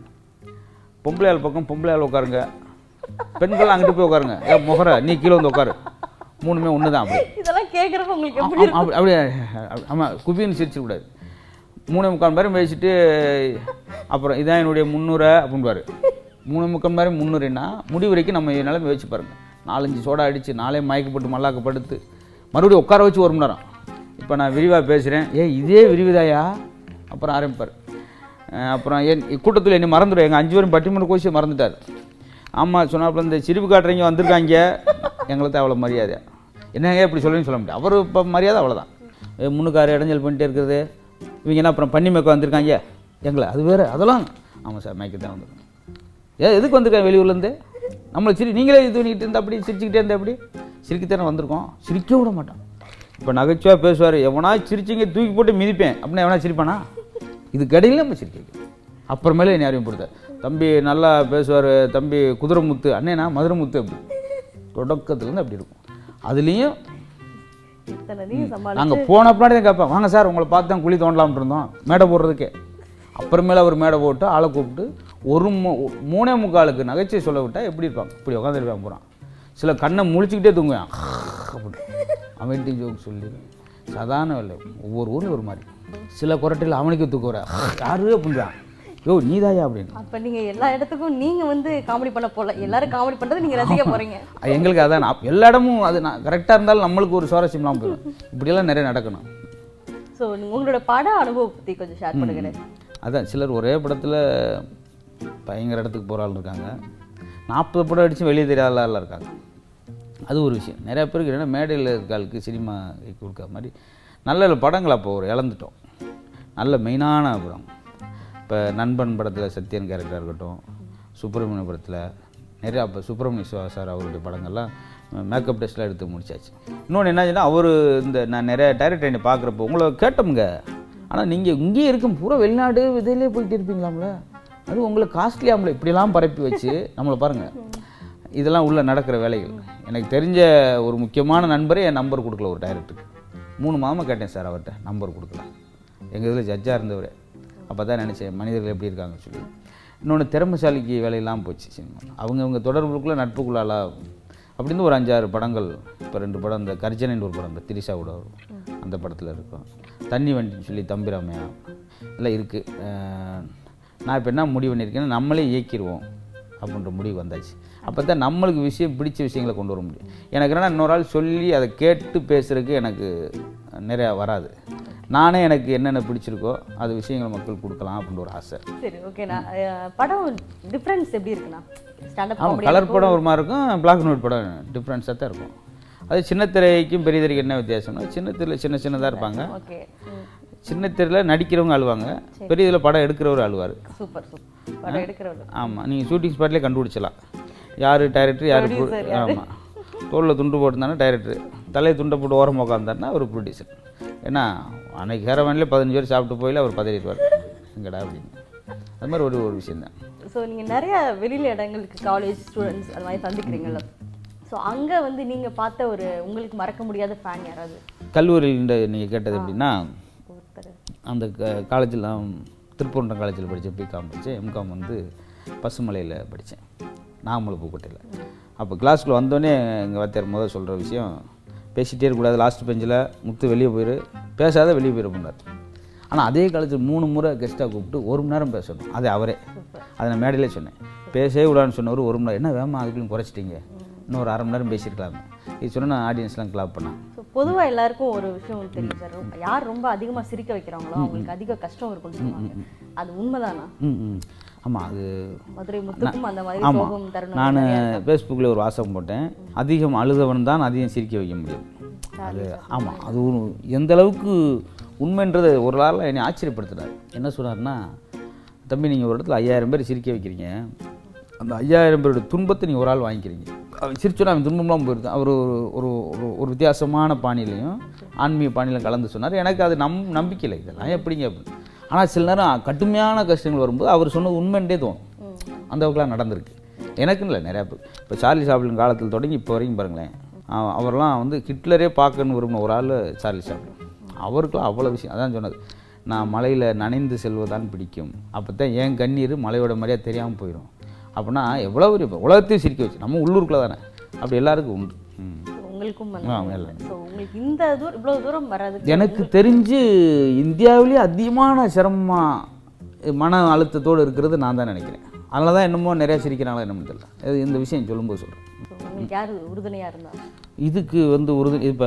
பொம்பளை ஆள் பக்கம் பொம்பளை ஆள் உட்காருங்க பெண்கள் அங்கிட்டு போய் உட்காருங்க ஏ முகர நீ கீழே வந்து உட்காரு மூணுமே ஒன்று தான் அப்படி இதெல்லாம் கேட்குறப்ப உங்களுக்கு எப்படி ஆமா, அப்படி அப்படியே ஆமாம் குபின்னு சிரிச்சிடக்கூடாது மூணு முக்கால் பேரும் பேசிட்டு அப்புறம் இதான் என்னுடைய முந்நூறு அப்படின்பாரு மூணு முக்கால் மாதிரி முந்நூறுனா முடி வரைக்கும் நம்ம நிலைமை வச்சு பாருங்க நாலஞ்சு சோடா அடித்து நாளே மயக்கப்பட்டு மல்லாக்கப்படுத்து மறுபடியும் உட்கார வச்சு ஒரு மணி நேரம் இப்போ நான் விரிவாக பேசுகிறேன் ஏ இதே விரிவுதாயா அப்புறம் ஆரம்பிப்பார் அஹ் அப்புறம் என் கூட்டத்தில் என்னை மறந்துடும் எங்கள் அஞ்சு பேரும் பட்டிமன்ற கோஷம் மறந்துட்டார் ஆமாம் சொன்னாப்புல இந்த சிரிப்பு காட்டுறவங்க வந்திருக்காங்க எங்களுக்கு அவ்வளோ மரியாதை என்னங்க இப்படி சொல்லுன்னு சொல்ல முடியாது அவர் இப்போ மரியாதை அவ்வளோதான் முன்னுக்காரு இடைஞ்சல் பண்ணிட்டே இருக்கிறது இவங்க என்ன அப்புறம் பண்ணி மேய்க்க வந்திருக்காங்க எங்களை அது வேறு அதெல்லாம் ஆமாம் சார் மேய்க்க தான் வந்திருக்கோம் ஏ எதுக்கு வந்திருக்காங்க வெளியூர்லேருந்து நம்மளை சிரி நீங்களே இது பண்ணிக்கிட்டு இருந்தா அப்படி சிரிச்சுக்கிட்டே இருந்தா அப்படி சிரிக்கத்தானே வந்திருக்கோம் சிரிக்க விட மாட்டான் இப்போ நகைச்சுவாக பேசுவார் எவனா சிரிச்சிங்க தூக்கி போட்டு மிதிப்பேன் அப்படின்னா எவனா சிரிப்பானா இது கடையில் நம்ம சிரிக்க வைக்கணும். அப்புறமேலே என்னை அறிமுகப்படுத்த தம்பி நல்லா பேசுவார் தம்பி குதிரைமுத்து அண்ணேனா மதுரைமுத்து அப்படி தொடக்கத்துலேருந்து அப்படி இருக்கும் அதுலேயும் இத்தனையும் சமாளி நாங்கள் போன பின்னாடி தான் கேட்பேன் வாங்க சார் உங்களை பார்த்து தான் குழி தோண்டலாம்னு இருந்தோம் மேடை போடுறதுக்கே அப்புறமேல அவர் மேடை போட்டு ஆளை கூப்பிட்டு ஒரு மூ- மூணே முக்காலுக்கு நகைச்சுவை சொல்ல விட்டா எப்படி இருப்பாங்க இப்படி உட்காந்துருப்பான் போகிறான் சில கண்ணை முழிச்சுக்கிட்டே தூங்குவான் அப்படி அமைட்டி ஜோக் சொல்லி சாதாரண இல்லை ஒவ்வொரு ஊரில் ஒரு மாதிரி சில குரட்டையில் அவனுக்கு தூக்க வர யாரு அப்படின்றான் யோ நீதாயா அப்படின்னு அப்ப நீங்க எல்லா இடத்துக்கும் நீங்க வந்து காமெடி பண்ண போல எல்லாரும் காமெடி பண்றது நீங்க ரசிக்க போறீங்க எங்களுக்கு அதான் நான் எல்லா இடமும் அது நான் கரெக்டாக இருந்தாலும் நம்மளுக்கு ஒரு சுவாரஸ்யம்லாம் போயிடும் இப்படியெல்லாம் நிறைய நடக்கணும் சோ நீங்க உங்களோட பட அனுபவம் பத்தி கொஞ்சம் ஷேர் பண்ணுங்க அதான் சிலர் ஒரே படத்தில் பயங்கர இடத்துக்கு போகிற ஆள் இருக்காங்க நாற்பது படம் அடித்து வெளியே தெரியாத ஆள் இருக்காங்க அது ஒரு விஷயம் நிறைய பேருக்கு என்னென்னா மேடையில் இருக்க ஆளுக்கு சினிமா கொடுக்குற மாதிரி நல்ல நல்ல படங்கள் அப்போ ஒரு இழந்துட்டோம் நல்ல மெயினான படம் இப்போ நண்பன் படத்தில் சத்யன் கேரக்டராக இருக்கட்டும் சுப்பிரமணிய படத்தில் நிறையா அப்போ சுப்பிரமணிய சிவா சார் அவருடைய படங்கள்லாம் மேக்கப் டெஸ்ட்லாம் எடுத்து முடிச்சாச்சு இன்னொன்று என்னாச்சுன்னா அவர் இந்த நான் நிறைய டைரக்டர் என்னை பார்க்குறப்போ உங்களை கேட்டோமுங்க ஆனால் நீங்கள் இங்கேயே இருக்கும் பூரா வெளிநாடு இதிலே போயிட்டு இருப்பீங்களாம்ல அது உங்களை காஸ்ட்லியாமல இப்படிலாம் பரப்பி வச்சு நம்மளை பாருங்கள் இதெல்லாம் உள்ள நடக்கிற வேலைகள் எனக்கு தெரிஞ்ச ஒரு முக்கியமான நண்பரே என் நம்பர் கொடுக்கல ஒரு டைரக்டருக்கு மூணு மாதமாக கேட்டேன் சார் அவர்கிட்ட நம்பர் கொடுக்கல எங்கள் இதில் ஜட்ஜாக இருந்தவர் அப்போ தான் நினச்சேன் மனிதர்கள் எப்படி இருக்காங்கன்னு சொல்லி இன்னொன்று திறமைசாலிக்கு வேலையெல்லாம் போச்சு சினிமா அவங்க அவங்க தொடர்புக்குள்ளே நட்புக்குள்ளால அப்படின்னு ஒரு அஞ்சாறு படங்கள் இப்போ ரெண்டு படம் இந்த கர்ஜனின்னு ஒரு படம் இந்த திரிஷாவோட வரும் அந்த படத்தில் இருக்கும் தண்ணி வண்டின்னு சொல்லி தம்பிராமையா எல்லாம் இருக்குது நான் இப்போ என்ன முடிவு பண்ணியிருக்கேன்னா நம்மளே இயக்கிடுவோம் அப்படின்ற முடிவு வந்தாச்சு அப்போ தான் நம்மளுக்கு விஷயம் பிடிச்ச விஷயங்களை கொண்டு வர முடியும் எனக்கு என்னன்னா இன்னொரு ஆள் சொல்லி அதை கேட்டு பேசுறதுக்கு எனக்கு நிறையா வராது நானே எனக்கு என்னென்ன பிடிச்சிருக்கோ அது விஷயங்களை மக்கள் கொடுக்கலாம் அப்படின்ற ஒரு ஆசை சரி ஓகேண்ணா அஹ், படம் டிஃப்ரென்ஸ் எப்படி இருக்குண்ணா ஸ்டாண்டப் ஆமாம் காமெடி கலர் படம் ஒரு மாதிரி இருக்கும் பிளாக் அண்ட் ஒயிட் படம் டிஃப்ரென்ஸாக தான் இருக்கும் அது சின்ன திரைக்கும் பெரிய திரைக்கு என்ன வித்தியாசம்னா சின்ன திரையில் சின்ன சின்னதாக இருப்பாங்க ஓகே சின்ன திரையில் நடிக்கிறவங்க அழுவாங்க பெரிய இதில் படம் எடுக்கிறவர் அழுவார் சூப்பர் சூப்பர் படம் எடுக்கிறவர் ஆமாம் நீங்கள் ஷூட்டிங் ஸ்பாட்லேயே கண்டுபிடிச்சலாம் யார் டைரக்டர் யார் ஆமாம் தோளில் துண்டு போட்டிருந்தானா டைரக்டர் தலையை துண்டை போட்டு ஓரம் உட்காந்தாருன்னா அவர் ப்ரொடியூசர் ஏன்னா அன்னைக்கு ஹேரவன்லேயே பதினஞ்சு பேர் சாப்பிட்டு போயில அவர் பதறிடுவார் எங்கடா அப்படின்னு அது மாதிரி ஒரு ஒரு விஷயந்தான் ஸோ நீங்கள் நிறைய வெளியில இடங்களுக்கு காலேஜ் ஸ்டூடெண்ட்ஸ் அது மாதிரி சந்திக்கிறீங்கல்ல ஸோ அங்கே வந்து நீங்கள் பார்த்த ஒரு உங்களுக்கு மறக்க முடியாத ஃபேன் யாராவது கல்லூரியில் நீங்கள் கேட்டது எப்படின்னா ஒருத்தர் அந்த காலேஜில் திருப்பூர்ன்ற காலேஜில் படித்தேன் பிகாம் படித்தேன் எம்காம் வந்து பசுமலையில் படித்தேன் நாமலை பூக்கோட்டையில் அப்போ கிளாஸ்க்குள்ள வந்தோடனே எங்கள் வாத்தியார் முதல் சொல்கிற விஷயம் பேசிகிட்டே இருக்கக்கூடாது லாஸ்ட் பெஞ்சில் முத்து வெளியே போயிரு பேசாத வெளியே போயிட பண்ணார் ஆனால் அதே காலேஜில் மூணு முறை கெஸ்ட்டாக கூப்பிட்டு ஒரு மணி நேரம் பேசணும் அது அவரே அதை நான் மேடையிலே சொன்னேன் பேசவே விடான்னு சொன்னவர் ஒரு மணி நேரம் என்ன வேமா அதுக்குள்ளேயும் குறைச்சிட்டீங்க இன்னும் ஒரு அரை மணி நேரம் பேசியிருக்கலாமே இது சொன்னால் ஆடியன்ஸ்லாம் கிளாப் பண்ணான் ஸோ பொதுவாக எல்லாருக்கும் ஒரு விஷயம் தெரியும் சார் ரொம்ப- யார் ரொம்ப அதிகமாக சிரிக்க வைக்கிறாங்களோ அவங்களுக்கு அதிக கஷ்டம் இருக்கும்னு சொல்லுவாங்க அது உண்மைதானா ம் ம் ஆமாம் அது மதுரை முத்துக்கும் அந்த மாதிரி ஆமாம் சோகம் தருணம் நான் ஃபேஸ்புக்கில் ஒரு வாசகம் போட்டேன் அதிகம் அழுதவன் தான் அதிகம் சிரிக்க வைக்க முடியும் அது ஆமாம் அது ஒரு எந்த அளவுக்கு உண்மைன்றது ஒரு நாளில் என்னை ஆச்சரியப்படுத்தினார் என்ன சொன்னார்னா தம்பி நீங்கள் ஒரு இடத்துல ஐயாயிரம் பேர் சிரிக்க வைக்கிறீங்க அந்த ஐயாயிரம் பேரோட துன்பத்தை நீங்கள் ஒரு ஆள் வாங்கிக்கிறீங்க அவன் சிரிச்சோன்னா அவன் துன்பம்லாம் போயிருது அவர் ஒரு ஒரு ஒரு ஒரு வித்தியாசமான பாணியிலையும் ஆன்மீக பாணியிலும் கலந்து சொன்னார் எனக்கு அது நம் நம்பிக்கை இல்லை இதெல்லாம் எப்படிங்க அப்படின்னு ஆனால் சில நேரம் கடுமையான கஷ்டங்கள் வரும்போது அவர் சொன்னது உண்மைன்றே தோணும் அந்த அளவுக்குலாம் நடந்திருக்கு எனக்குன்னு இல்லை நிறையா பேர் இப்போ சார்லி சாப்ளின் காலத்தில் தொடங்கி இப்போ வரைக்கும் பாருங்களேன் அவ- அவரெல்லாம் வந்து ஹிட்லரே பார்க்கணுன்னு விரும்பின ஒரு ஆள் சார்லி சாப்ளின் அவருக்குலாம் அவ்வளோ விஷயம் அதான் சொன்னது நான் மலையில் நனைந்து செல்வதான் பிடிக்கும் அப்போ தான் என் கண்ணீர் மலையோட மாதிரியா தெரியாமல் போயிடும் அப்படின்னா எவ்வளோ ஒரு உலகத்தையும் சிரிக்க வச்சு நம்ம உள்ளூருக்குள்ள தானே அப்படி எல்லாருக்கும் உண்டு ம். So, உங்களுக்கும் ஆ, வந்து எல்லாம். ஸோ உங்களுக்கு இந்த தூரம் இவ்வளோ தூரம் வராது எனக்கு தெரிஞ்சு இந்தியாவிலேயே அதிகமான சிரமமாக மன அழுத்தத்தோடு இருக்கிறது நான் தான் நினைக்கிறேன் அதனால தான் என்னமோ நிறையா சிரிக்கிறாங்களா என்னமோ தெரியல இது இந்த விஷயம் சொல்லும்போது சொல்கிறேன் So, உங்களுக்கு யார் உறுதுணையாக இருந்தா இதுக்கு வந்து ஒரு இப்போ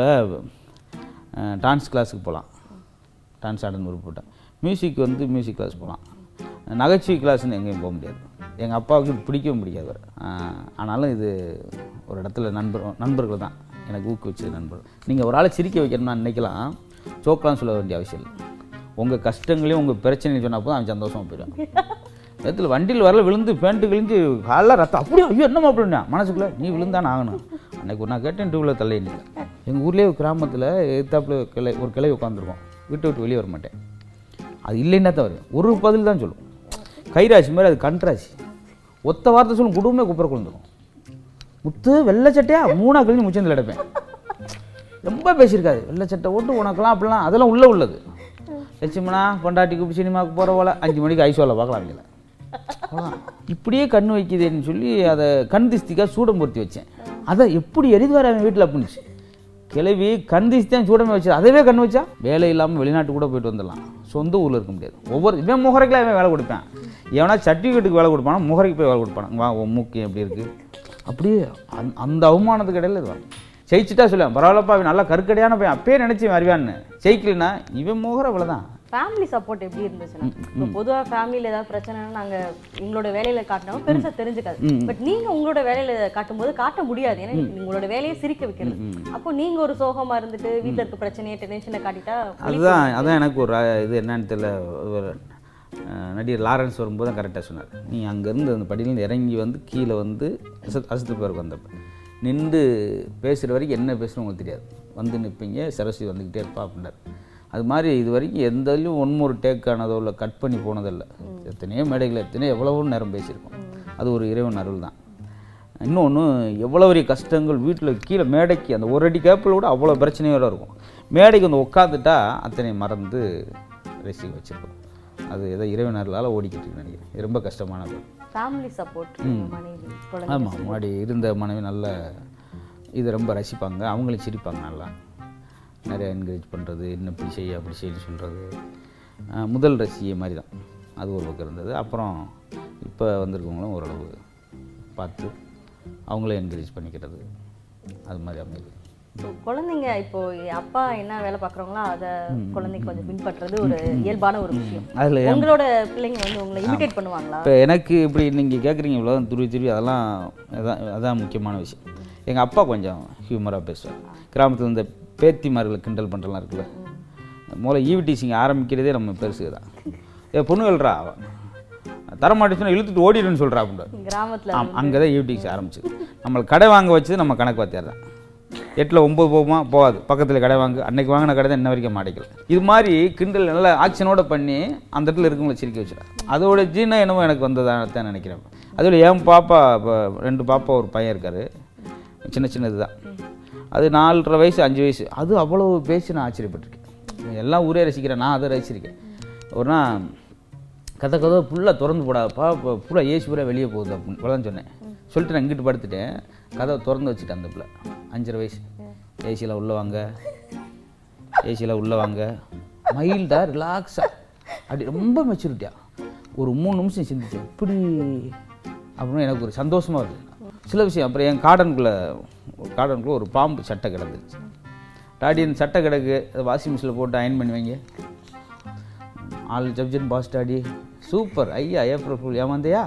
டான்ஸ் கிளாஸுக்கு போகலாம் டான்ஸ் ஆடன்னு விருப்பப்பட்டேன் மியூசிக் வந்து மியூசிக் கிளாஸ் போகலாம் நகைச்சுவை கிளாஸ்னு எங்கேயும் போக முடியாது எங்கள் அப்பாவுக்கு இது பிடிக்கவும் பிடிக்காது வேறு ஆனாலும் இது ஒரு இடத்துல நண்பர் நண்பர்கள் தான் எனக்கு ஊக்குவிச்ச நண்பர் நீங்கள் ஒரு ஆளை சிரிக்க வைக்கணும்னா நினைக்கலாம் ஜோக்கெலாம் சொல்ல வேண்டிய அவசியம் இல்லை உங்கள் கஷ்டங்களையும் உங்கள் பிரச்சனையும் சொன்னால் போதும் அவன் சந்தோஷமாக போயிடுவான் நேரத்தில் வண்டியில் வரல விழுந்து பேண்ட்டு கிழிஞ்சு காலில் ரத்தம் அப்படியே ஐயோ என்னம்மா அப்படின்னா மனசுக்குள்ளே நீ விழுந்தானே ஆகணும் அன்னைக்கு ஒரு நான் கேட்டேன் டூ வீலர் தள்ளி எங்கள் ஊர்லேயே ஒரு கிராமத்தில் எதிர்த்தாப்புல கிளை ஒரு கிளை உட்காந்துருக்கோம் வீட்டை விட்டு வெளியே வர மாட்டேன் அது இல்லைன்னா தான் வரும் ஒரு பதில் தான் சொல்லும் கைராசி மாதிரி அது கண்ராசி ஒத்த வார்த்தை சொல்லும் குடும்பமே குப்புற கொண்டுரும் முத்து வெள்ளை சட்டையா மூணா கழிஞ்சு முச்சந்தில் எடுப்பேன் ரொம்ப பேசியிருக்காது வெள்ளை சட்டை ஓட்டு உனக்கெல்லாம் அப்படிலாம் அதெல்லாம் உள்ளே உள்ளது லட்சுமணா பொண்டாட்டி கூப்பிட்டு சினிமாவுக்கு போகிற போல அஞ்சு மணிக்கு ஐசோல பார்க்கலாம் அவங்கள அவ்வளோதான் இப்படியே கண் வைக்குதேன்னு சொல்லி அதை கண் திஸ்திக்காக சூடம் பொருத்தி வச்சேன் அதை எப்படி எரிது வர அவன் வீட்டில் அப்படின்னுச்சு கிளவி கண் திஸ்தி தான் சூடமே வச்சு அதவே கண் வச்சா வேலை இல்லாமல் வெளிநாட்டு கூட போயிட்டு வந்துடலாம் சொந்த ஊரில் இருக்க முடியாது ஒவ்வொரு இவன் முகரைக்கெல்லாம் இவன் வேலை கொடுப்பேன் எவனா சர்டிஃபிகேட்டுக்கு வேலை கொடுப்பானா முகரைக்கு போய் வேலை கொடுப்பானா வா உன் மூக்கு எப்படி இருக்குது அப்படியே அந் அந்த அவமானத்துக்கு இடையில இது வரும் ஜெயிச்சுட்டா சொல்லுவேன் பரவாயில்லப்பா அவன் நல்லா கருக்கடையான பையன் அப்பயே நினச்சி வருவான்னு ஜெயிக்கலனா இவன் முகர இவ்வளோதான் ஃபேமிலி சப்போர்ட் எப்படி இருந்துச்சுன்னா இப்போ பொதுவா ஃபேமிலியில் ஏதாவது பிரச்சனைனா நாங்க எங்களோட வேலையில காட்டினோம் பெருசா தெரிஞ்சுக்காது பட் நீங்க உங்களோட வேலையில காட்டும்போது காட்ட முடியாது ஏன்னா உங்களோட வேலையை சிரிக்க வைக்கிறது அப்போ நீங்க ஒரு சோகமா இருந்துட்டு வீட்ல இருக்க பிரச்சனையை டென்ஷனை காட்டிட்டா அதுதான் அதான் எனக்கு ஒரு ர- இது என்னன்னு தெரியல ஒரு, அஹ், நடிகர் லாரன்ஸ் வரும்போது தான் கரெக்டாக சொன்னார் நீ அங்கேருந்து அந்த படியிலேருந்து இறங்கி வந்து கீழே வந்து அசத் அசத்து பேருக்கு வந்தப்ப நின்று பேசுகிற வரைக்கும் என்ன பேசணும் உங்களுக்கு தெரியாது வந்து நிற்பீங்க சரஸ்வதி வந்துக்கிட்டே இருப்பா அப்படின்னாரு அது மாதிரி இது வரைக்கும் எந்த இதுலையும் ஒன் ஒரு டேக் ஆனதோ இல்லை கட் பண்ணி போனதில்லை எத்தனையோ மேடைகள் எத்தனையோ எவ்வளவோ நேரம் பேசியிருக்கோம் அது ஒரு இறைவன் அருள் தான் இன்னொன்று எவ்வளோ பெரிய கஷ்டங்கள் வீட்டில் கீழே மேடைக்கு அந்த ஒரு அடி கேப்பில் கூட அவ்வளோ பிரச்சனையோட இருக்கும் மேடைக்கு வந்து உட்காந்துட்டா அத்தனை மறந்து ரசிக்க வச்சிருக்கோம் அது ஏதோ இறைவன் அருளால் ஓடிக்கிட்டு இருக்குன்னு நினைக்கிறேன் இது ரொம்ப கஷ்டமானது ஃபேமிலி சப்போர்ட் மனைவி குழந்தை ஆமாம் முன்னாடி இருந்த மனைவி நல்ல இதை ரொம்ப ரசிப்பாங்க அவங்களும் சிரிப்பாங்க நல்லா நிறைய என்கரேஜ் பண்ணுறது என்ன இப்படி செய்ய அப்படி செய்யன்னு சொல்கிறது முதல் ரசிகை மாதிரி தான் அது ஒரு பக்கம் இருந்தது அப்புறம் இப்போ வந்திருக்கவங்களும் ஓரளவு பார்த்து அவங்களே என்கரேஜ் பண்ணிக்கிறது அது மாதிரி அமையுது So, குழந்தைங்க இப்போ அப்பா என்ன வேலை பார்க்குறாங்களோ அதை குழந்தைங்க கொஞ்சம் பின்பற்றுறது ஒரு இயல்பான ஒரு விஷயம் அதில் உங்களோட பிள்ளைங்க வந்து உங்களை இமிடேட் பண்ணுவாங்களா இப்போ எனக்கு இப்படி நீங்கள் கேட்குறீங்க இவ்வளோ துருவி துருவி அதெல்லாம் அதான் அதான் முக்கியமான விஷயம் எங்கள் அப்பா கொஞ்சம் ஹியூமராக பேசுவார் கிராமத்தில் இந்த பேத்திமார்களை கிண்டல் பண்ணுறலாம் இருக்குல்ல முதல்ல ஈவிடிசிங்க ஆரம்பிக்கிறதே நம்ம பெருசுக்கு தான் ஏ பொண்ணு எழுறா தரமாட்டுச்சுன்னா இழுத்துட்டு ஓடிடுன்னு சொல்கிறா அப்படின்றார் கிராமத்துல ஆம் அங்கே தான் ஈவிடிசி ஆரம்பிச்சு நம்மளுக்கு கடை வாங்க வச்சது நம்ம கணக்கு வாத்தியார் தான் எட்டில் ஒம்பது போகுமா போகாது பக்கத்தில் கடை வாங்கு அன்னைக்கு வாங்கின கடை தான் இன்ன வரைக்கும் மாட்டிக்கல இது மாதிரி கிண்டல் நல்லா ஆக்ஷனோட பண்ணி அந்த இடத்துல இருக்கவங்களை சிரிக்க வச்சிடறேன் அதோட ஜீனா என்னமோ எனக்கு வந்ததாக தான் நினைக்கிறேன் அதில் என் பாப்பா இப்போ ரெண்டு பாப்பா ஒரு பையன் இருக்கார் சின்ன சின்னது தான் அது நாலரை வயசு அஞ்சு வயசு அது அவ்வளோ பேசி நான் ஆச்சரியப்பட்டிருக்கேன் எல்லாம் ஊரே ரசிக்கிறேன் நான் அதை ரசிச்சிருக்கேன் ஒரு நாள் கதை கதை ஃபுல்லாக திறந்து போடாப்பா இப்போ ஃபுல்லாக ஏசி பூரா வெளியே போகுது அப்படின்னு இவ்வளோதான் சொன்னேன் சொல்லிட்டு நான் இங்கிட்டு படுத்துட்டேன் கதவை திறந்து வச்சுட்டேன் அந்த பிள்ளை அஞ்சரை வயசு ஏசியில் உள்ளே வாங்க ஏசியில் உள்ளே வாங்க மைல்டாக ரிலாக்ஸாக அப்படி ரொம்ப மெச்சூரிட்டியா ஒரு மூணு நிமிஷம் சிந்திச்சேன் இப்படி அப்படின்னு எனக்கு ஒரு சந்தோஷமாக வருது சில விஷயம் அப்புறம் என் கார்டனுக்குள்ளே கார்டனுக்குள்ளே ஒரு பாம்பு சட்டை கிடந்துருச்சு டாடி இந்த சட்டை கிடக்கு வாஷிங் மிஷினில் போட்டு அயன் பண்ணி வைங்க ஆல் ஜப்ஜன் பாஸ் டாடி சூப்பர் ஐயா ஏப்ரல் ஃபுல் ஏமாந்தையா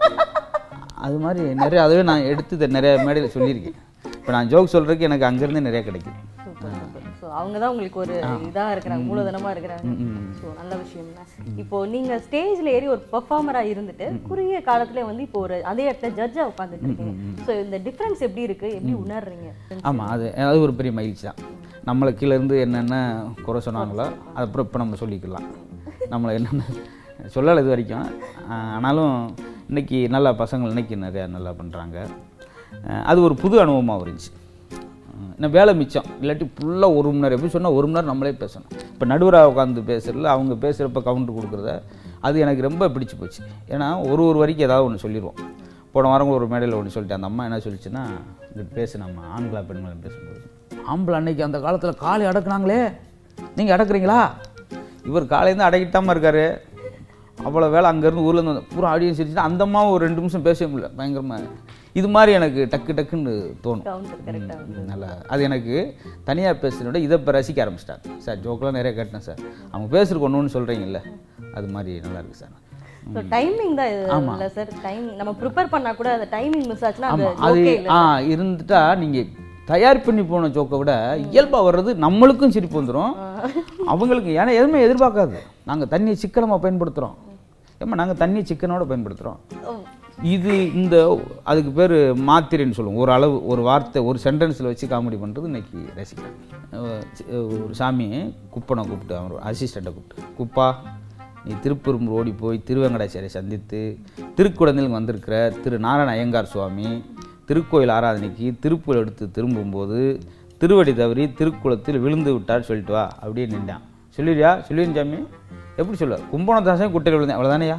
அது மாதிரி நிறைய அதுவே நான் எடுத்து இதை நிறைய மேடையில் சொல்லியிருக்கேன் இப்போ நான் ஜோக் சொல்கிறதுக்கு எனக்கு அங்கேருந்து நிறைய கிடைக்குது ஸோ அவங்க தான் உங்களுக்கு ஒரு இதா இருக்கிறாங்க மூலதனமா இருக்கிறாங்க ம். ஸோ நல்ல விஷயம் தான் இப்போ நீங்க ஸ்டேஜ்ல ஏறி ஒரு பெர்ஃபார்மரா இருந்துட்டு குறுகிய காலத்துல வந்து இப்போ ஒரு அதே இடத்துல ஜட்ஜா உட்காந்துட்டு இருக்கீங்க ஸோ இந்த டிஃபரன்ஸ் எப்படி இருக்கு எப்படி உணர்றீங்க ஆமாம் அது அது ஒரு பெரிய மகிழ்ச்சி தான் நம்மளை கீழே இருந்து என்னென்ன குறை சொன்னாங்களோ அது அப்புறம் இப்போ நம்ம சொல்லிக்கலாம் நம்மளை என்னென்ன சொல்லலை இது வரைக்கும் ஆஹ் ஆனாலும் இன்னைக்கு நல்லா பசங்கள் இன்னைக்கு நிறையா நல்லா பண்ணுறாங்க அது ஒரு புது அனுபவமாக இருந்துச்சு ஆஹ் இன்னும் வேலை மிச்சம் இல்லாட்டி ஃபுல்லாக ஒரு மணி நேரம் எப்படி சொன்னால் ஒரு மணி நேரம் நம்மளே பேசணும் இப்போ நடுவராக உட்காந்து பேசுறதுல அவங்க பேசுகிறப்ப கவுண்டர் கொடுக்குறத அது எனக்கு ரொம்ப பிடிச்சு போச்சு ஏன்னா ஒரு ஒரு வரைக்கும் ஏதாவது ஒன்று சொல்லிடுவோம் போன வாரம் கூட ஒரு மேடையில் ஒன்று சொல்லிட்டேன் அந்த அம்மா என்ன சொல்லிச்சுன்னா இங்கிட்டு பேசு நம்ம ஆண்களா பெண்களா பேசும்போது ஆம்பளை அன்னைக்கு அந்த காலத்தில் காலை அடக்குனாங்களே நீங்கள் அடக்குறீங்களா இவர் காலையிலேருந்து அடக்கிட்டாமல் இருக்காரு அவ்வளோ வேலை அங்கேருந்து ஊர்லேருந்து வந்து பூரா ஆடியன்ஸ் சிரிச்சுட்டு அந்த அம்மாவும் ஒரு ரெண்டு நிமிஷம் பேசவே முடியல பயங்கரமாக இது மாதிரி எனக்கு டக்கு டக்குன்னு தோணும் கவுண்டர் கரெக்டா ம், நல்லா அது எனக்கு தனியாக பேசுகிறத விட இதை இப்போ ரசிக்க ஆரம்பிச்சிட்டாங்க சார் ஜோக்கெலாம் நிறைய கேட்டேன் சார் அவங்க பேசுறதுக்கு ஒன்று சொல்கிறீங்கல்ல அது மாதிரி நல்லா இருக்கு சார் ஸோ டைமிங் தான் இது இல்லை சார் டைம் நம்ம ப்ரிப்பேர் பண்ணா கூட அந்த டைமிங் மிஸ் ஆச்சுன்னா அது ஆமாம் அது ஓகே இல்லை ஆ இருந்துட்டா நீங்கள் தயார் பண்ணி போன ஜோக்கை விட இயல்பாக வர்றது நம்மளுக்கும் சிரிப்பு வந்துடும் அவங்களுக்கு ஏன்னா எதுவுமே எதிர்பார்க்காது நாங்கள் தண்ணியை சிக்கனமாக பயன்படுத்துகிறோம் ஏம்மா நாங்கள் தண்ணியை சிக்கனோட பயன்படுத்துகிறோம் ஓ, இது இந்த அதுக்கு பேர் மாத்திரைன்னு சொல்லுவோம் ஒரு அளவு ஒரு வார்த்தை ஒரு சென்டென்ஸில் வச்சு காமெடி பண்ணுறது இன்னைக்கு ரசிக்கலாம் அஹ் சி- ஒரு சாமி குப்பனை கூப்பிட்டு அவர் அசிஸ்டண்ட்டை கூப்பிட்டு குப்பா நீ திருப்பெரும்பூர் ஓடி போய் திருவேங்கடாச்சாரியை சந்தித்து திருக்குடந்தில் வந்திருக்கிற திரு நாராயண ஐயங்கார் சுவாமி திருக்கோயில் ஆராதனைக்கு திருப்புகள் எடுத்து திரும்பும்போது திருவடி தவறி திருக்குளத்தில் விழுந்து விட்டார் சொல்லிட்டு வா அப்படியே நின்றான் சொல்லிடுறியா சொல்லிடுங்க சாமி எப்படி சொல்ல கும்பகோணத்தாசன் குட்டையில் விழுந்தேன் அவ்வளோதானேயா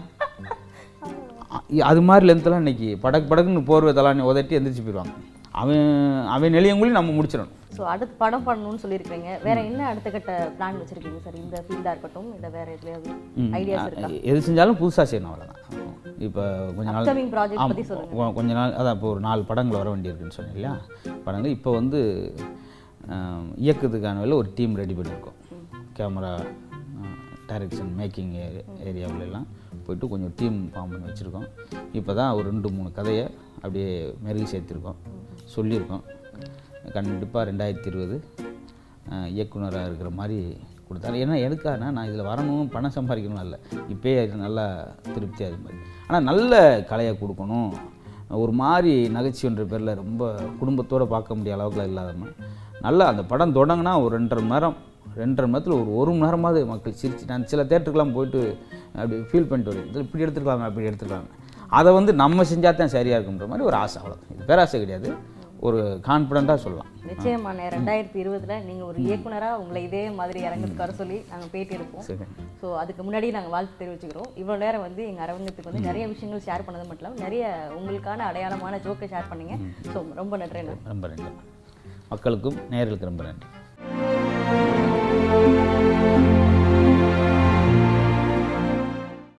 அ- அது மாதிரி லென்த்தெல்லாம் இன்னைக்கு படக்கு படக்குன்னு போர்வை தலான்னு உதட்டி எந்திரிச்சு போயிடுவாங்க அவன் அவன் நெளியங்குழி நம்ம முடிச்சிடணும் ஸோ அடுத்து படம் பண்ணணும்னு சொல்லியிருக்கீங்க வேற என்ன அடுத்த கட்ட பிளான் வச்சிருக்கீங்க சார் இந்த ஃபீல்டாக இருக்கட்டும் இல்லை வேற எதுலையாவது ஐடியாஸ் இருக்கா எது செஞ்சாலும் புதுசாக செய்யணும் அவ்வளோதான் இப்போ கொஞ்ச நாள் அப்கமிங் ப்ராஜெக்ட் ஆமா, பற்றி சொல்லுங்க கொ- கொஞ்ச நாள் அதான் இப்போ ஒரு நாலு படங்கள் வர வேண்டியிருக்குன்னு சொன்னேன் இல்லையா படங்கள் இப்போ வந்து ஆம், இயக்கத்துக்கான வேலை ஒரு டீம் ரெடி பண்ணியிருக்கோம் கேமரா டைரக்ஷன் மேக்கிங் ஏரியாவிலலாம் போயிட்டு கொஞ்சம் டீம் ஃபார்ம் பண்ணி வச்சுருக்கோம் இப்போ தான் ஒரு ரெண்டு மூணு கதையை அப்படியே மெருகு சேர்த்துருக்கோம் சொல்லியிருக்கோம் கண்டிப்பாக ரெண்டாயிரத்தி இருபது இயக்குனராக இருக்கிற மாதிரி கொடுத்தாரு ஏன்னா எதுக்காகனா நான் இதில் வரணும் பணம் சம்பாதிக்கணும் இல்லை இப்போயே நல்லா திருப்தியாக இருக்கு மாதிரி ஆனால் நல்ல கலையை கொடுக்கணும் ஒரு மாதிரி நகைச்சுவைன்ற பேரில் ரொம்ப குடும்பத்தோடு பார்க்க முடிய அளவுக்குலாம் இல்லாதம நல்லா அந்த படம் தொடங்கினா ஒரு ரெண்டரை மணி நேரம் ரெண்டரை மணி நேரத்தில் ஒரு ஒரு மணி நேரமாவது மக்கள் சிரிச்சு நான் சில தேட்டருக்குலாம் போயிட்டு அப்படி ஃபீல் பண்ணிட்டு வருவேன் இதில் இப்படி எடுத்துருக்காங்க அப்படி எடுத்துருக்காங்க அதை வந்து நம்ம செஞ்சால் தான் சரியாக இருக்குன்ற மாதிரி ஒரு ஆசை அவ்வளோ இது பேராசை கிடையாது ஒரு கான்ஃபிடண்ட்டாக சொல்லலாம் நிச்சயமான ரெண்டாயிரத்தி இருபதுல நீங்க ஒரு இயக்குனரா உங்களை இதே மாதிரி இறங்கிறதுக்கு வர சொல்லி நாங்க பேட்டி எடுப்போம் சரி ஸோ அதுக்கு முன்னாடி நாங்கள் வாழ்த்து தெரிவிச்சுக்கிறோம் இவ்வளோ நேரம் வந்து எங்கள் அரங்கத்துக்கு வந்து நிறைய விஷயங்கள் ஷேர் பண்ணது மட்டும் இல்லாமல் நிறைய உங்களுக்கான அடையாளமான ஜோக்கை ஷேர் பண்ணீங்க ஸோ ரொம்ப நன்றி அண்ணா. ரொம்ப நன்றி மக்களுக்கும் நேயர்களுக்கு ரொம்ப நன்றி